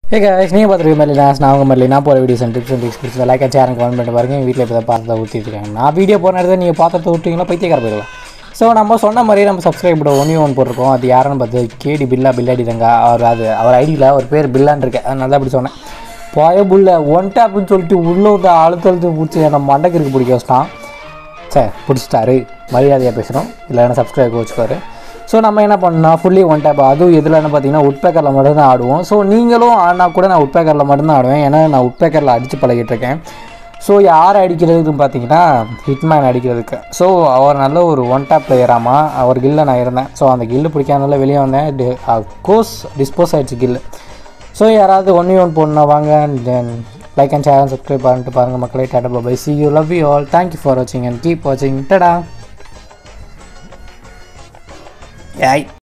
ஏ guys நீங்கள் பார்த்துருக்க மாதிரி நான் நான் உங்கள் மாதிரி நான் போகிற videos and tips and tips பிடிச்சது லைக் சேனல் கமெண்ட் பண்ணிட்டு பாருங்க எங்கள் வீட்டில் இப்போ தான் பார்த்து ஊற்றிட்டு இருக்காங்க நான் வீடியோ போன இடத்துல நீங்கள் பார்த்துட்டு விட்டீங்களா பைத்தியக்கார போயிடலாம் ஸோ நம்ம சொன்ன மாதிரியே நம்ம சப்ஸ்கிரைப் பண்ண ஒன் ஒன் போட்டிருக்கோம் அது யாருன்னு பார்த்து கேடி பில்லா பில்லாடி ரங்கா அவர் அது அவர் ஐடியில் அவர் பேர் பில்லான்னு இருக்கேன் அதனால தான் அப்படி சொன்னேன் போய புல்ல ஒன் டேப்புன்னு சொல்லிட்டு உள்ளே வந்து அழுத்த அழுத்து பிடிச்சி நம்ம மண்டைக்கு இருக்கு பிடிக்க வச்சிட்டான் சரி பிடிச்சிட்டாரு மரியாதையாக பேசுகிறோம் இல்லைன்னா சப்ஸ்கிரைப் வச்சுக்காரு ஸோ நம்ம என்ன பண்ணோம் ஃபுல்லி ஒன் டேப் அதுவும் எதுலன்னு பார்த்தீங்கன்னா உட்பேக்கரில் மட்டும்தான் ஆடுவோம் ஸோ நீங்களும் ஆடினா கூட நான் உட்பேக்கரில் மட்டும்தான் ஆடுவேன் ஏன்னா நான் உட்பேக்கரில் அடித்து பழகிட்டு இருக்கேன் ஸோ யார் அடிக்கிறதுக்குன்னு பார்த்தீங்கன்னா ஹிட்மேன் அடிக்கிறதுக்கு ஸோ அவர் நல்ல ஒரு ஒன் டேப் பிளேயராமா அவர் கில்ல நான் இருந்தேன் ஸோ அந்த கில்லு பிடிக்காதனால வெளியே வந்தேன் கோர்ஸ் டிஸ்போஸ் ஆயிடுச்சு கில்லு ஸோ யாராவது ஒன் ஒன் போடணும் வாங்க then like and share subscribe பண்ணிட்டு பாருங்கள் மக்களே டாடா பாய் C you love you all thank you for வாட்சிங் அண்ட் கீப் வாட்சிங் டடா ஏய்